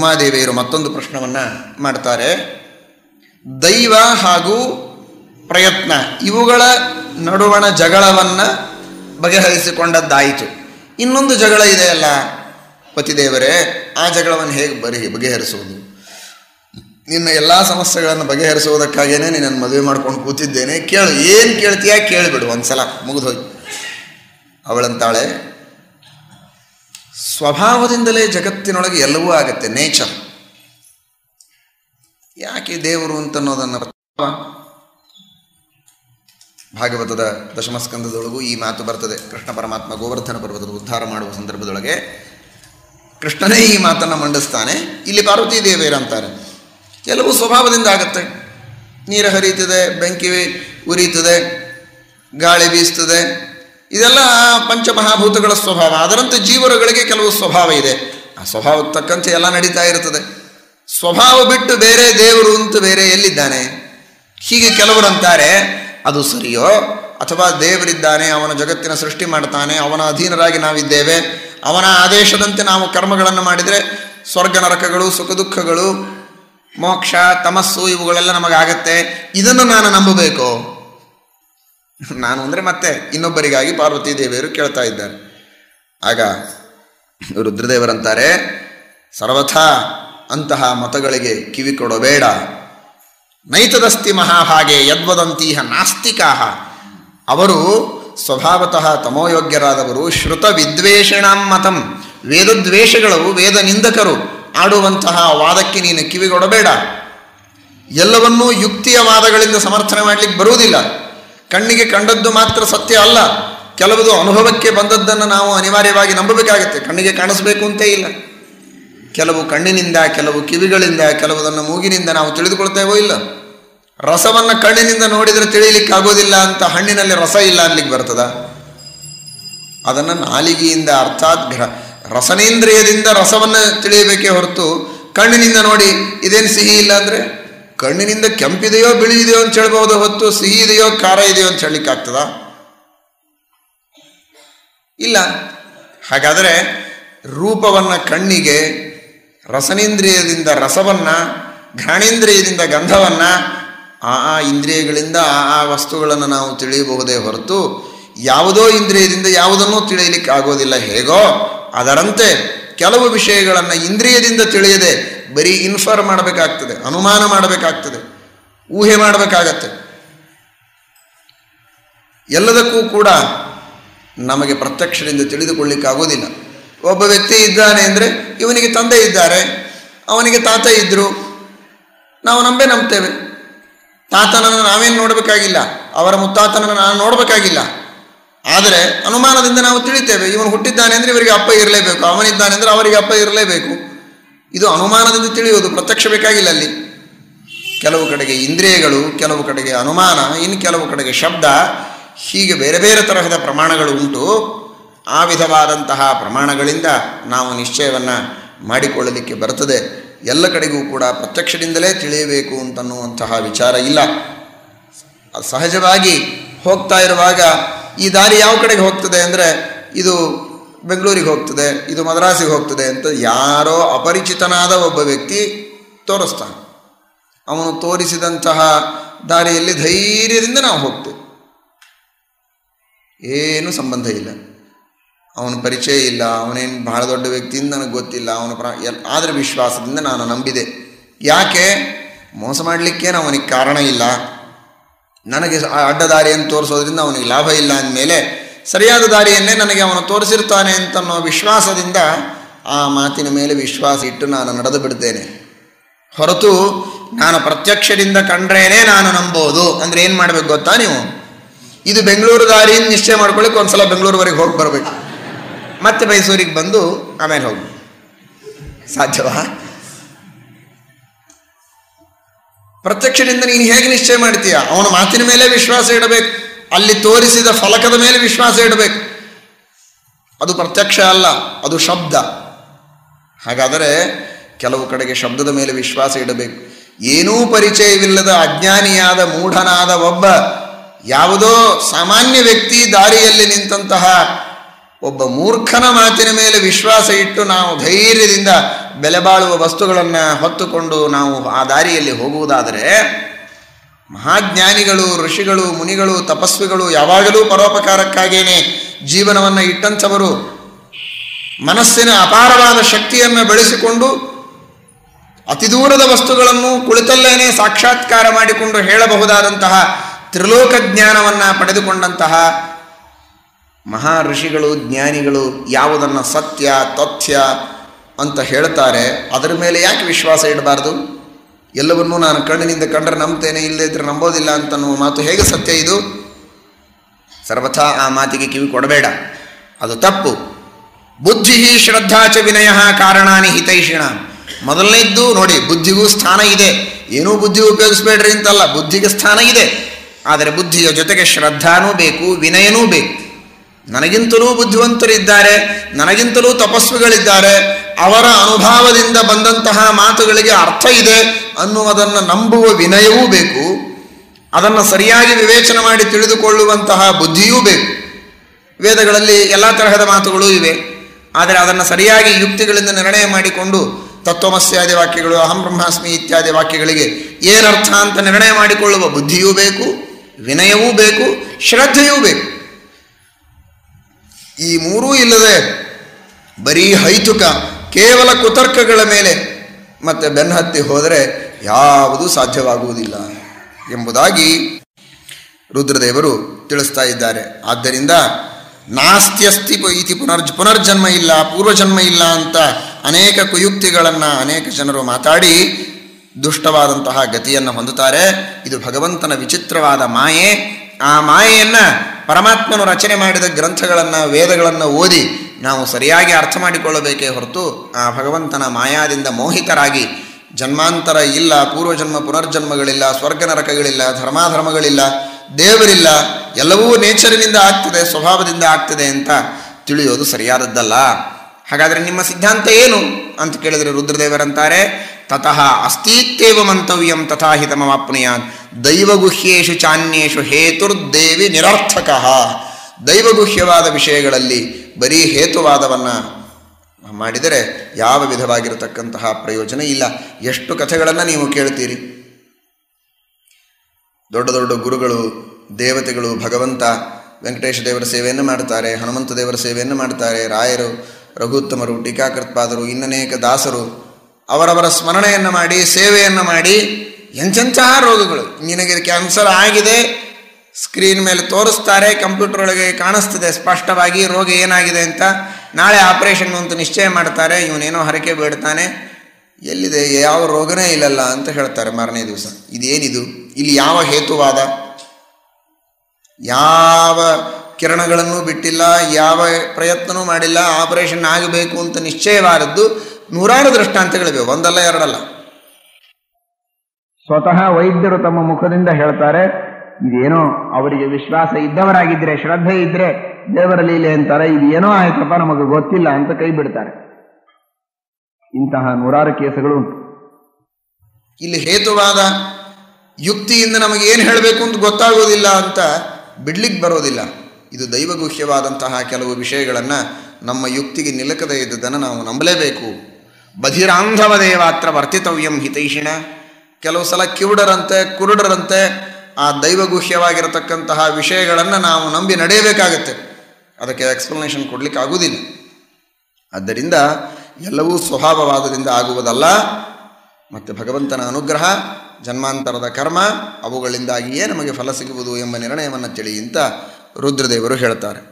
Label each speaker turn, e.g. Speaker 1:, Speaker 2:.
Speaker 1: ಉಮಾದೇವಿಯರು ಮತ್ತೊಂದು ಪ್ರಶ್ನವನ್ನು ಮಾಡ್ತಾರೆ ದೈವ ಹಾಗೂ ಪ್ರಯತ್ನ ಇವುಗಳ ನಡುವಣ ಜಗಳವನ್ನು ಬಗೆಹರಿಸಿಕೊಂಡದ್ದಾಯಿತು ಇನ್ನೊಂದು ಜಗಳ ಇದೆಯಲ್ಲ ಪತಿದೇವರೇ ಆ ಜಗಳವನ್ನು ಹೇಗೆ ಬರಿ ಬಗೆಹರಿಸುವುದು ನಿನ್ನ ಎಲ್ಲ ಸಮಸ್ಯೆಗಳನ್ನು ಬಗೆಹರಿಸುವುದಕ್ಕಾಗೇನೆ ನಿನ್ನನ್ನು ಮದುವೆ ಮಾಡ್ಕೊಂಡು ಕೂತಿದ್ದೇನೆ ಕೇಳು ಏನು ಕೇಳ್ತೀಯಾ ಕೇಳಿಬಿಡು ಒಂದ್ಸಲ ಮುಗಿದೋಯ್ತು ಅವಳಂತಾಳೆ ಸ್ವಭಾವದಿಂದಲೇ ಜಗತ್ತಿನೊಳಗೆ ಎಲ್ಲವೂ ಆಗತ್ತೆ ನೇಚರ್ ಯಾಕೆ ದೇವರು ಅಂತನ್ನೋದನ್ನು ಭಾಗವತದ ದಶಮಸ್ಕಂದದೊಳಗೂ ಈ ಮಾತು ಬರ್ತದೆ ಕೃಷ್ಣ ಪರಮಾತ್ಮ ಗೋವರ್ಧನ ಪರ್ವತದ ಉದ್ಧಾರ ಮಾಡುವ ಸಂದರ್ಭದೊಳಗೆ ಕೃಷ್ಣನೇ ಈ ಮಾತನ್ನು ಮಂಡಿಸ್ತಾನೆ ಇಲ್ಲಿ ಪಾರ್ವತೀ ದೇವಿಯರು ಅಂತಾರೆ ಎಲ್ಲವೂ ಸ್ವಭಾವದಿಂದ ಆಗುತ್ತೆ ನೀರು ಹರಿಯುತ್ತದೆ ಬೆಂಕಿ ಉರಿಯುತ್ತದೆ ಗಾಳಿ ಬೀಸ್ತದೆ ಇದೆಲ್ಲ ಪಂಚಮಹಾಭೂತಗಳ ಸ್ವಭಾವ ಅದರಂತೆ ಜೀವರುಗಳಿಗೆ ಕೆಲವು ಸ್ವಭಾವ ಇದೆ ಆ ಸ್ವಭಾವಕ್ಕೆ ತಕ್ಕಂತೆ ಎಲ್ಲ ನಡೀತಾ ಇರ್ತದೆ ಸ್ವಭಾವ ಬಿಟ್ಟು ಬೇರೆ ದೇವರು ಅಂತ ಬೇರೆ ಎಲ್ಲಿದ್ದಾನೆ ಹೀಗೆ ಕೆಲವರು ಅಂತಾರೆ ಅದು ಸರಿಯೋ ಅಥವಾ ದೇವರಿದ್ದಾನೆ ಅವನ ಜಗತ್ತಿನ ಸೃಷ್ಟಿ ಮಾಡ್ತಾನೆ ಅವನ ಅಧೀನರಾಗಿ ನಾವಿದ್ದೇವೆ ಅವನ ಆದೇಶದಂತೆ ನಾವು ಕರ್ಮಗಳನ್ನು ಮಾಡಿದರೆ ಸ್ವರ್ಗ ನರಕಗಳು ಸುಖ ದುಃಖಗಳು ಮೋಕ್ಷ ತಮಸ್ಸು ಇವುಗಳೆಲ್ಲ ನಮಗಾಗತ್ತೆ ಇದನ್ನು ನಾನು ನಂಬಬೇಕು ನಾನು ಅಂದರೆ ಮತ್ತೆ ಇನ್ನೊಬ್ಬರಿಗಾಗಿ ಪಾರ್ವತಿ ದೇವಿಯರು ಕೇಳ್ತಾ ಇದ್ದಾರೆ ಆಗ ರುದ್ರದೇವರಂತಾರೆ ಸರ್ವಥಾ ಅಂತಹ ಮತಗಳಿಗೆ ಕಿವಿ ಕೊಡಬೇಡ ನೈತದಸ್ತಿ ಮಹಾಭಾಗೆ ಯದ್ವದಂತೀಹ ನಾಸ್ತಿಕಾ ಅವರು ಸ್ವಭಾವತಃ ತಮೋಯೋಗ್ಯರಾದವರು ಶ್ರುತ ವಿದ್ವೇಷಣಾಂ ಮತಂ ವೇದದ್ವೇಷಗಳು ವೇದ ನಿಂದಕರು ಆಡುವಂತಹ ವಾದಕ್ಕೆ ನೀನು ಕಿವಿಗೊಡಬೇಡ ಎಲ್ಲವನ್ನೂ ಯುಕ್ತಿಯ ವಾದಗಳಿಂದ ಸಮರ್ಥನೆ ಮಾಡಲಿಕ್ಕೆ ಬರುವುದಿಲ್ಲ ಕಣ್ಣಿಗೆ ಕಂಡದ್ದು ಮಾತ್ರ ಸತ್ಯ ಅಲ್ಲ ಕೆಲವುದು ಅನುಭವಕ್ಕೆ ಬಂದದ್ದನ್ನು ನಾವು ಅನಿವಾರ್ಯವಾಗಿ ನಂಬಬೇಕಾಗತ್ತೆ ಕಣ್ಣಿಗೆ ಕಾಣಿಸ್ಬೇಕು ಅಂತೇ ಇಲ್ಲ ಕೆಲವು ಕಣ್ಣಿನಿಂದ ಕೆಲವು ಕಿವಿಗಳಿಂದ ಕೆಲವುದನ್ನು ಮೂಗಿನಿಂದ ನಾವು ತಿಳಿದುಕೊಳ್ತೇವೋ ಇಲ್ಲ ರಸವನ್ನು ಕಣ್ಣಿನಿಂದ ನೋಡಿದರೆ ತಿಳಿಯಲಿಕ್ಕೆ ಆಗೋದಿಲ್ಲ ಅಂತ ಹಣ್ಣಿನಲ್ಲಿ ರಸ ಇಲ್ಲ ಅನ್ಲಿಕ್ಕೆ ಬರ್ತದ ಅದನ್ನು ನಾಲಿಗೆಯಿಂದ ಅರ್ಥಾತ್ ಗ್ರ ರಸನೇಂದ್ರಿಯದಿಂದ ರಸವನ್ನು ತಿಳಿಯಬೇಕೇ ಹೊರತು ಕಣ್ಣಿನಿಂದ ನೋಡಿ ಇದೇನು ಸಿಹಿ ಇಲ್ಲ ಅಂದರೆ ಕಣ್ಣಿನಿಂದ ಕೆಂಪಿದೆಯೋ ಬಿಳಿ ಇದೆಯೋ ಅಂತ ಹೇಳ್ಬೋದು ಹೊತ್ತು ಸಿಹಿ ಇದೆಯೋ ಖಾರ ಇದೆಯೋ ಅಂತ ಹೇಳಲಿಕ್ಕಾಗ್ತದ ಇಲ್ಲ ಹಾಗಾದರೆ ರೂಪವನ್ನು ಕಣ್ಣಿಗೆ ರಸನೇಂದ್ರಿಯದಿಂದ ರಸವನ್ನು ಘ್ರಾಣೇಂದ್ರಿಯದಿಂದ ಗಂಧವನ್ನು ಆ ಆ ಇಂದ್ರಿಯಗಳಿಂದ ಆ ಆ ವಸ್ತುಗಳನ್ನು ನಾವು ತಿಳಿಯಬಹುದೇ ಹೊರತು ಯಾವುದೋ ಇಂದ್ರಿಯದಿಂದ ಯಾವುದನ್ನೂ ತಿಳಿಯಲಿಕ್ಕೆ ಆಗೋದಿಲ್ಲ ಹೇಗೋ ಅದರಂತೆ ಕೆಲವು ವಿಷಯಗಳನ್ನು ಇಂದ್ರಿಯದಿಂದ ತಿಳಿಯದೆ ಬರೀ ಇನ್ಫರ್ ಮಾಡಬೇಕಾಗ್ತದೆ ಅನುಮಾನ ಮಾಡಬೇಕಾಗ್ತದೆ ಊಹೆ ಮಾಡಬೇಕಾಗತ್ತೆ ಎಲ್ಲದಕ್ಕೂ ಕೂಡ ನಮಗೆ ಪ್ರತ್ಯಕ್ಷದಿಂದ ತಿಳಿದುಕೊಳ್ಳಿಕ್ಕಾಗೋದಿಲ್ಲ ಒಬ್ಬ ವ್ಯಕ್ತಿ ಇದ್ದಾನೆ ಅಂದರೆ ಇವನಿಗೆ ತಂದೆ ಇದ್ದಾರೆ ಅವನಿಗೆ ತಾತ ಇದ್ದರು ನಾವು ನಂಬೇ ನಂಬ್ತೇವೆ ತಾತನನ್ನು ನಾವೇನು ನೋಡಬೇಕಾಗಿಲ್ಲ ಅವರ ಮುತ್ತಾತನನ್ನು ನಾನು ನೋಡಬೇಕಾಗಿಲ್ಲ ಆದರೆ ಅನುಮಾನದಿಂದ ನಾವು ತಿಳಿತೇವೆ ಇವನು ಹುಟ್ಟಿದ್ದಾನೆ ಅಂದರೆ ಇವರಿಗೆ ಅಪ್ಪ ಇರಲೇಬೇಕು ಅವನಿದ್ದಾನೆ ಅಂದರೆ ಅವರಿಗೆ ಅಪ್ಪ ಇರಲೇಬೇಕು ಇದು ಅನುಮಾನದಿಂದ ತಿಳಿಯುವುದು ಪ್ರತ್ಯಕ್ಷ ಬೇಕಾಗಿಲ್ಲ ಅಲ್ಲಿ ಕೆಲವು ಕಡೆಗೆ ಇಂದ್ರಿಯಗಳು ಕೆಲವು ಕಡೆಗೆ ಅನುಮಾನ ಇನ್ನು ಕೆಲವು ಕಡೆಗೆ ಶಬ್ದ ಹೀಗೆ ಬೇರೆ ಬೇರೆ ತರಹದ ಪ್ರಮಾಣಗಳು ಉಂಟು ಆ ವಿಧವಾದಂತಹ ಪ್ರಮಾಣಗಳಿಂದ ನಾವು ನಿಶ್ಚಯವನ್ನು ಮಾಡಿಕೊಳ್ಳಲಿಕ್ಕೆ ಬರ್ತದೆ ಎಲ್ಲ ಕಡೆಗೂ ಕೂಡ ಪ್ರತ್ಯಕ್ಷದಿಂದಲೇ ತಿಳಿಯಬೇಕು ಅಂತನ್ನುವಂತಹ ವಿಚಾರ ಇಲ್ಲ ಅದು ಸಹಜವಾಗಿ ಹೋಗ್ತಾ ಇರುವಾಗ ಈ ದಾರಿ ಯಾವ ಕಡೆಗೆ ಹೋಗ್ತದೆ ಅಂದರೆ ಇದು ಬೆಂಗಳೂರಿಗೆ ಹೋಗ್ತದೆ ಇದು ಮದ್ರಾಸಿಗೆ ಹೋಗ್ತದೆ ಅಂತ ಯಾರೋ ಅಪರಿಚಿತನಾದ ಒಬ್ಬ ವ್ಯಕ್ತಿ ತೋರಿಸ್ತಾನೆ ಅವನು ತೋರಿಸಿದಂತಹ ದಾರಿಯಲ್ಲಿ ಧೈರ್ಯದಿಂದ ನಾವು ಹೋಗ್ತೇವೆ ಏನು ಸಂಬಂಧ ಇಲ್ಲ ಅವನ ಪರಿಚಯ ಇಲ್ಲ ಅವನೇನು ಬಹಳ ದೊಡ್ಡ ವ್ಯಕ್ತಿಯಿಂದ ನನಗೆ ಗೊತ್ತಿಲ್ಲ ಅವನ ಪ್ರ ಎಲ್ ಆದರೆ ವಿಶ್ವಾಸದಿಂದ ನಾನು ನಂಬಿದೆ ಯಾಕೆ ಮೋಸ ಮಾಡಲಿಕ್ಕೇನು ಅವನಿಗೆ ಕಾರಣ ಇಲ್ಲ ನನಗೆ ಆ ಅಡ್ಡ ದಾರಿಯನ್ನು ತೋರಿಸೋದ್ರಿಂದ ಅವನಿಗೆ ಲಾಭ ಇಲ್ಲ ಅಂದಮೇಲೆ ಸರಿಯಾದ ದಾರಿಯನ್ನೇ ನನಗೆ ಅವನು ತೋರಿಸಿರ್ತಾನೆ ಅಂತನ್ನೋ ವಿಶ್ವಾಸದಿಂದ ಆ ಮಾತಿನ ಮೇಲೆ ವಿಶ್ವಾಸ ಇಟ್ಟು ನಾನು ನಡೆದು ಬಿಡ್ತೇನೆ ಹೊರತು ನಾನು ಪ್ರತ್ಯಕ್ಷದಿಂದ ಕಂಡ್ರೇನೆ ನಾನು ನಂಬೋದು ಅಂದರೆ ಏನು ಮಾಡಬೇಕು ಗೊತ್ತಾ ನೀವು ಇದು ಬೆಂಗಳೂರು ದಾರಿಯಿಂದ ನಿಶ್ಚಯ ಮಾಡ್ಕೊಳ್ಳಿಕ್ಕೆ ಒಂದ್ಸಲ ಬೆಂಗಳೂರುವರೆಗೆ ಹೋಗಿ ಬರಬೇಕು ಮತ್ತೆ ಮೈಸೂರಿಗೆ ಬಂದು ಆಮೇಲೆ ಹೋಗಿ ಸಾಧ್ಯವಾ ಪ್ರತ್ಯಕ್ಷದಿಂದ ನೀನು ಹೇಗೆ ನಿಶ್ಚಯ ಮಾಡ್ತೀಯ ಅವನ ಮಾತಿನ ಮೇಲೆ ವಿಶ್ವಾಸ ಇಡಬೇಕು ಅಲ್ಲಿ ತೋರಿಸಿದ ಫಲಕದ ಮೇಲೆ ವಿಶ್ವಾಸ ಇಡಬೇಕು ಅದು ಪ್ರತ್ಯಕ್ಷ ಅಲ್ಲ ಅದು ಶಬ್ದ ಹಾಗಾದರೆ ಕೆಲವು ಕಡೆಗೆ ಶಬ್ದದ ಮೇಲೆ ವಿಶ್ವಾಸ ಇಡಬೇಕು ಏನೂ ಪರಿಚಯವಿಲ್ಲದ ಅಜ್ಞಾನಿಯಾದ ಮೂಢನಾದ ಒಬ್ಬ ಯಾವುದೋ ಸಾಮಾನ್ಯ ವ್ಯಕ್ತಿ ದಾರಿಯಲ್ಲಿ ನಿಂತಹ ಒಬ್ಬ ಮೂರ್ಖನ ಮಾತಿನ ಮೇಲೆ ವಿಶ್ವಾಸ ಇಟ್ಟು ನಾವು ಧೈರ್ಯದಿಂದ ಬೆಲೆ ಬಾಳುವ ವಸ್ತುಗಳನ್ನು ಹೊತ್ತುಕೊಂಡು ನಾವು ಆ ದಾರಿಯಲ್ಲಿ ಹೋಗುವುದಾದರೆ ಮಹಾಜ್ಞಾನಿಗಳು ಋಷಿಗಳು ಮುನಿಗಳು ತಪಸ್ವಿಗಳು ಯಾವಾಗಲೂ ಪರೋಪಕಾರಕ್ಕಾಗೇನೆ ಜೀವನವನ್ನು ಇಟ್ಟಂಥವರು ಮನಸ್ಸಿನ ಅಪಾರವಾದ ಶಕ್ತಿಯನ್ನು ಬೆಳೆಸಿಕೊಂಡು ಅತಿ ದೂರದ ವಸ್ತುಗಳನ್ನು ಕುಳಿತಲ್ಲೇನೆ ಸಾಕ್ಷಾತ್ಕಾರ ಮಾಡಿಕೊಂಡು ಹೇಳಬಹುದಾದಂತಹ ತ್ರಿಲೋಕ ಜ್ಞಾನವನ್ನು ಪಡೆದುಕೊಂಡಂತಹ ಮಹಾ ಋಷಿಗಳು ಜ್ಞಾನಿಗಳು ಯಾವುದನ್ನು ಸತ್ಯ ತಥ್ಯ ಅಂತ ಹೇಳ್ತಾರೆ ಅದರ ಮೇಲೆ ಯಾಕೆ ವಿಶ್ವಾಸ ಇಡಬಾರ್ದು ಎಲ್ಲವನ್ನೂ ನಾನು ಕಣ್ಣಿನಿಂದ ಕಂಡ್ರೆ ನಂಬ್ತೇನೆ ಇಲ್ಲದೇ ಇದ್ರೆ ನಂಬೋದಿಲ್ಲ ಅಂತನ್ನುವ ಮಾತು ಹೇಗೆ ಸತ್ಯ ಇದು ಸರ್ವಥಾ ಆ ಮಾತಿಗೆ ಕಿವಿ ಕೊಡಬೇಡ ಅದು ತಪ್ಪು ಬುದ್ಧಿ ಶ್ರದ್ಧಾ ಚ ವಿನಯ ಕಾರಣಾನಿ ಹಿತೈಷಿಣ ಮೊದಲನೇದ್ದು ನೋಡಿ ಬುದ್ಧಿಗೂ ಸ್ಥಾನ ಇದೆ ಏನೂ ಬುದ್ಧಿ ಉಪಯೋಗಿಸ್ಬೇಡ್ರಿ ಅಂತಲ್ಲ ಬುದ್ಧಿಗೆ ಸ್ಥಾನ ಇದೆ ಆದರೆ ಬುದ್ಧಿಯ ಜೊತೆಗೆ ಶ್ರದ್ಧಾನೂ ಬೇಕು ವಿನಯನೂ ಬೇಕು ನನಗಿಂತಲೂ ಬುದ್ಧಿವಂತರಿದ್ದಾರೆ ನನಗಿಂತಲೂ ತಪಸ್ವಿಗಳಿದ್ದಾರೆ ಅವರ ಅನುಭವದಿಂದ ಬಂದಂತಹ ಮಾತುಗಳಿಗೆ ಅರ್ಥ ಇದೆ ಅನ್ನುವುದನ್ನು ನಂಬುವ ವಿನಯವೂ ಬೇಕು ಅದನ್ನು ಸರಿಯಾಗಿ ವಿವೇಚನೆ ಮಾಡಿ ತಿಳಿದುಕೊಳ್ಳುವಂತಹ ಬುದ್ಧಿಯೂ ಬೇಕು ವೇದಗಳಲ್ಲಿ ಎಲ್ಲ ತರಹದ ಮಾತುಗಳು ಇವೆ ಆದರೆ ಅದನ್ನು ಸರಿಯಾಗಿ ಯುಕ್ತಿಗಳಿಂದ ನಿರ್ಣಯ ಮಾಡಿಕೊಂಡು ತತ್ವಮಸ್ಯಾದಿ ವಾಕ್ಯಗಳು ಅಹಂ ಬ್ರಹ್ಮಾಸ್ಮಿ ಇತ್ಯಾದಿ ವಾಕ್ಯಗಳಿಗೆ ಏನರ್ಥ ಅಂತ ನಿರ್ಣಯ ಮಾಡಿಕೊಳ್ಳುವ ಬುದ್ಧಿಯೂ ಬೇಕು ವಿನಯವೂ ಬೇಕು ಶ್ರದ್ಧೆಯೂ ಬೇಕು ಈ ಮೂರೂ ಇಲ್ಲದೆ ಬರೀ ಹೈತುಕ ಕೇವಲ ಕುತರ್ಕಗಳ ಮೇಲೆ ಮತ್ತೆ ಬೆನ್ನಹತ್ತಿ ಹೋದರೆ ಯಾವುದೂ ಸಾಧ್ಯವಾಗುವುದಿಲ್ಲ ಎಂಬುದಾಗಿ ರುದ್ರದೇವರು ತಿಳಿಸ್ತಾ ಇದ್ದಾರೆ ಆದ್ದರಿಂದ ನಾಸ್ತ್ಯಸ್ತಿ ಪ- ಇತಿ ಪುನರ್ಜ ಪುನರ್ಜನ್ಮ ಇಲ್ಲ ಪೂರ್ವಜನ್ಮ ಇಲ್ಲ ಅಂತ ಅನೇಕ ಕುಯುಕ್ತಿಗಳನ್ನು ಅನೇಕ ಜನರು ಮಾತಾಡಿ ದುಷ್ಟವಾದಂತಹ ಗತಿಯನ್ನು ಹೊಂದುತ್ತಾರೆ ಇದು ಭಗವಂತನ ವಿಚಿತ್ರವಾದ ಮಾಯೆ ಆ ಮಾಯೆಯನ್ನು ಪರಮಾತ್ಮನು ರಚನೆ ಮಾಡಿದ ಗ್ರಂಥಗಳನ್ನು ವೇದಗಳನ್ನು ಓದಿ ನಾವು ಸರಿಯಾಗಿ ಅರ್ಥ ಮಾಡಿಕೊಳ್ಳಬೇಕೇ ಹೊರತು ಆ ಭಗವಂತನ ಮಾಯಾದಿಂದ ಮೋಹಿತರಾಗಿ ಜನ್ಮಾಂತರ ಇಲ್ಲ ಪೂರ್ವಜನ್ಮ ಪುನರ್ಜನ್ಮಗಳಿಲ್ಲ ಸ್ವರ್ಗ ನರಕಗಳಿಲ್ಲ ಧರ್ಮಾಧರ್ಮಗಳಿಲ್ಲ ದೇವರಿಲ್ಲ ಎಲ್ಲವೂ ನೇಚರಿನಿಂದ ಆಗ್ತದೆ ಸ್ವಭಾವದಿಂದ ಆಗ್ತದೆ ಅಂತ ತಿಳಿಯೋದು ಸರಿಯಾದದ್ದಲ್ಲ ಹಾಗಾದರೆ ನಿಮ್ಮ ಸಿದ್ಧಾಂತ ಏನು ಅಂತ ಕೇಳಿದರೆ ರುದ್ರದೇವರಂತಾರೆ ತತಃ ಅಸ್ತಿತ್ಯೇವ ಮಂತವ್ಯಂ ತಥಾ ಹಿತಮವಾಪ್ನುಯಾನ್ ದೈವಗುಹ್ಯೇಷು ಚಾನ್ಯೇಷು ಹೇತುರ್ದೇವಿ ನಿರರ್ಥಕಃ ದೈವಗುಹ್ಯವಾದ ವಿಷಯಗಳಲ್ಲಿ ಬರೀ ಹೇತುವಾದವನ್ನು ಮಾಡಿದರೆ ಯಾವ ವಿಧವಾಗಿರತಕ್ಕಂತಹ ಪ್ರಯೋಜನ ಇಲ್ಲ ಎಷ್ಟು ಕಥೆಗಳನ್ನು ನೀವು ಕೇಳ್ತೀರಿ ದೊಡ್ಡ ದೊಡ್ಡ ಗುರುಗಳು ದೇವತೆಗಳು ಭಗವಂತ ವೆಂಕಟೇಶ ದೇವರ ಸೇವೆಯನ್ನು ಮಾಡ್ತಾರೆ ಹನುಮಂತ ದೇವರ ಸೇವೆಯನ್ನು ಮಾಡ್ತಾರೆ ರಾಯರು ರಘುತ್ತಮರು ಟೀಕಾಕೃತ್ಪಾದರು ಇನ್ನನೇಕ ದಾಸರು ಅವರವರ ಸ್ಮರಣೆಯನ್ನು ಮಾಡಿ ಸೇವೆಯನ್ನು ಮಾಡಿ ಎಂತೆಂತಹ ರೋಗಗಳು ನಿನಗೆ ಕ್ಯಾನ್ಸರ್ ಆಗಿದೆ ಸ್ಕ್ರೀನ್ ಮೇಲೆ ತೋರಿಸ್ತಾರೆ ಕಂಪ್ಯೂಟರ್ ಒಳಗೆ ಕಾಣಿಸ್ತದೆ ಸ್ಪಷ್ಟವಾಗಿ ರೋಗ ಏನಾಗಿದೆ ಅಂತ ನಾಳೆ ಆಪರೇಷನ್ ಅಂತ ನಿಶ್ಚಯ ಮಾಡ್ತಾರೆ ಇವನೇನೋ ಹರಕೆ ಬೇಡ್ತಾನೆ ಎಲ್ಲಿದೆ ಯಾವ ರೋಗನೇ ಇಲ್ಲಲ್ಲ ಅಂತ ಹೇಳ್ತಾರೆ ಮಾರನೇ ದಿವಸ ಇದೇನಿದು ಇಲ್ಲಿ ಯಾವ ಹೇತುವಾದ ಯಾವ ಕಿರಣಗಳನ್ನು ಬಿಟ್ಟಿಲ್ಲ ಯಾವ ಪ್ರಯತ್ನವೂ ಮಾಡಿಲ್ಲ ಆಪರೇಷನ್ ಆಗಬೇಕು ಅಂತ ನಿಶ್ಚಯವಾದದ್ದು ನೂರಾರು ದೃಷ್ಟಾಂತಗಳಿವೆ ಒಂದಲ್ಲ ಎರಡಲ್ಲ ಸ್ವತಃ ವೈದ್ಯರು ತಮ್ಮ ಮುಖದಿಂದ ಹೇಳ್ತಾರೆ ಇದೇನೋ ಅವರಿಗೆ ವಿಶ್ವಾಸ ಇದ್ದವರಾಗಿದ್ರೆ ಶ್ರದ್ಧೆ ಇದ್ರೆ ದೇವರ ಲೀಲೆ ಅಂತಾರೆ ಇದೇನೋ ಆಯ್ತಪ್ಪ ನಮಗೆ ಗೊತ್ತಿಲ್ಲ ಅಂತ ಕೈ ಬಿಡ್ತಾರೆ ಇಂತಹ ನೂರಾರು ಕೇಸುಗಳು ಉಂಟು ಇಲ್ಲಿ ಹೇತುವಾದ ಯುಕ್ತಿಯಿಂದ ನಮಗೆ ಏನು ಹೇಳಬೇಕು ಅಂತ ಗೊತ್ತಾಗೋದಿಲ್ಲ ಅಂತ ಬಿಡ್ಲಿಕ್ಕೆ ಬರೋದಿಲ್ಲ ಇದು ದೈವಗುಹ್ಯವಾದಂತಹ ಕೆಲವು ವಿಷಯಗಳನ್ನು ನಮ್ಮ ಯುಕ್ತಿಗೆ ನಿಲಕದೇ ಇದ್ದದನ್ನು ನಾವು ನಂಬಲೇಬೇಕು ಬಧಿರಾಂಧವ ದೇವಾತ್ರ ವರ್ತಿತವ್ಯಂ ಹಿತೈಷಿಣ ಕೆಲವು ಸಲ ಕಿವುಡರಂತೆ ಕುರುಡರಂತೆ ಆ ದೈವಗುಹ್ಯವಾಗಿರತಕ್ಕಂತಹ ವಿಷಯಗಳನ್ನು ನಾವು ನಂಬಿ ನಡೆಯಬೇಕಾಗತ್ತೆ ಅದಕ್ಕೆ ಎಕ್ಸ್ಪ್ಲನೇಷನ್ ಕೊಡಲಿಕ್ಕೆ ಆಗುವುದಿಲ್ಲ ಆದ್ದರಿಂದ ಎಲ್ಲವೂ ಸ್ವಭಾವವಾದದಿಂದ ಆಗುವುದಲ್ಲ ಮತ್ತು ಭಗವಂತನ ಅನುಗ್ರಹ ಜನ್ಮಾಂತರದ ಕರ್ಮ ಅವುಗಳಿಂದಾಗಿಯೇ ನಮಗೆ ಫಲ ಸಿಗುವುದು ಎಂಬ ನಿರ್ಣಯವನ್ನು ತಿಳಿ ಅಂತ ರುದ್ರದೇವರು ಹೇಳ್ತಾರೆ